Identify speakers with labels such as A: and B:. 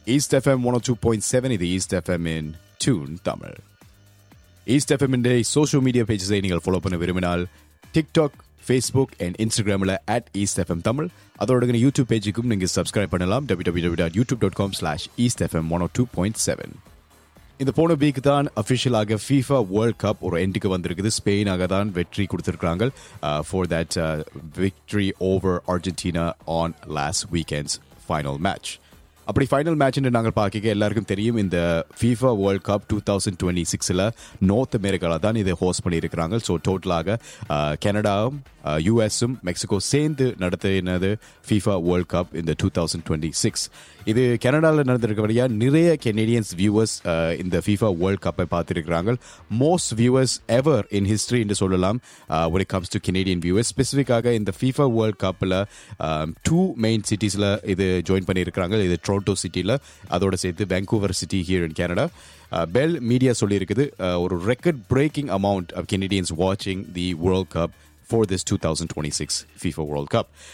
A: East FM one two point seven இது East FM in tune Tamil East FM in social media பேஜஸை நீங்கள் follow பண்ண விரும்பினால் TikTok Facebook and இன்ஸ்டாகிராமில் at East FM Tamil அதோட YouTube பேஜுக்கும் நீங்கள் சப்ஸ்கிரைப் பண்ணலாம் W W W dot YouTube dot com slash East FM one two point seven இந்த போன வீக் தான் அஃபிஷியலாக ஃபீஃபா வேர்ல்ட் கப் ஒரு எண்டுக்கு வந்திருக்குது ஸ்பெயினாக தான் வெற்றி கொடுத்திருக்காங்க for that victory over Argentina on last weekend's final match அப்படி ஃபைனல் மேட்ச்னு நாங்கள் பார்க்க எல்லாருக்கும் தெரியும் இந்த FIFA world cup two thousand twenty சிக்ஸில் நார்த் அமெரிக்காவில் தான் இதை ஹோஸ்ட் பண்ணியிருக்கிறாங்க ஸோ டோட்டலாக கனடாவும் யூஎஸும் மெக்சிகோ சேர்ந்து நடத்தினது ஃபீஃபா வேர்ல்ட் கப் இந்த டூ தௌசண்ட் டுவெண்ட்டி சிக்ஸ் இது கனடாவில் நடந்திருக்கபடியா நிறைய கெனடியன்ஸ் வியூவர்ஸ் இந்த ஃபீஃபா வேர்ல்ட் கப்பை பார்த்துருக்கிறாங்க most viewers ever in history என்று சொல்லலாம் ஒரு கம்ஸ் டு கெனடியன் வியூவர்ஸ் ஸ்பெசிஃபிக்காக இந்த ஃபீஃபா வேர்ல்ட் கப்பில் டூ மெயின் சிட்டிஸில் இது ஜாயின் பண்ணியிருக்கிறாங்க இது டொரண்டோ சிட்டியில் அதோட சேர்த்து Vancouver city here in Canada Bell Media சொல்லியிருக்குது ஒரு record breaking amount of Canadians வாட்சிங் the world cup for this 2026 FIFA World Cup.